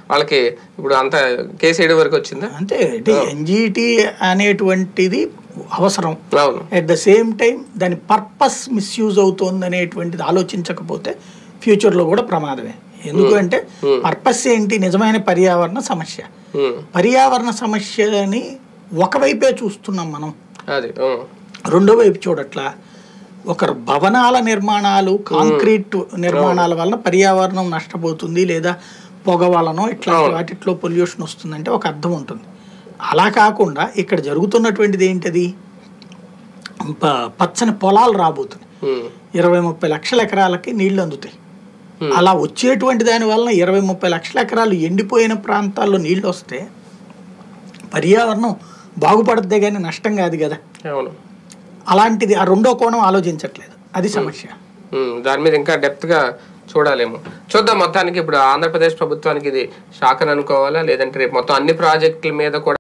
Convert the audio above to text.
వాళ్ళకి ఇప్పుడు అంత కేసు ఏడు వరకు వచ్చిందా అంతే అంటే ఎన్జిటి అనేటువంటిది అవసరం అవును అట్ ద సేమ్ టైం దాని పర్పస్ మిస్యూజ్ అవుతోంది అనేటువంటిది ఆలోచించకపోతే ఫ్యూచర్లో కూడా ప్రమాదమే ఎందుకంటే పర్పస్ ఏంటి నిజమైన పర్యావరణ సమస్య ఉమ్, పర్యావరణ సమస్యని ఒకవైపే చూస్తున్నాం మనం అది ఉమ్, రెండో వైపు చూడట్లా ఒక భవనాల నిర్మాణాలు కాంక్రీట్ నిర్మాణాల వలన పర్యావరణం నష్టపోతుంది లేదా పొగ వలనో ఇట్లాంటి వాటిట్లో పొల్యూషన్ వస్తుందంటే ఒక అర్థం ఉంటుంది అలా కాకుండా ఇక్కడ జరుగుతున్నటువంటిది ఏంటది ప- పచ్చని పొలాలు రాబోతున్నాయి ఉమ్, ఇరవై ముప్పై లక్షల ఎకరాలకి నీళ్లు అందుతాయి అలా వచ్చేటువంటి దాని వలన ఇరవై ముప్పై లక్షల ఎకరాలు ఎండిపోయిన ప్రాంతాల్లో నీళ్లు వస్తే పర్యావరణం బాగుపడద్దే కానీ నష్టం కాదు కదా అవును అలాంటిది ఆ రెండో కోణం ఆలోచించట్లేదు అది సమస్య ఉమ్, దాని మీద ఇంకా డెప్త్ గా చూడాలేమో చూద్దాం మొత్తానికి ఇప్పుడు ఆంధ్రప్రదేశ్ ప్రభుత్వానికి ఇది షాక్ అని అనుకోవాలా లేదంటే రేపు మొత్తం అన్ని ప్రాజెక్టుల మీద కూడా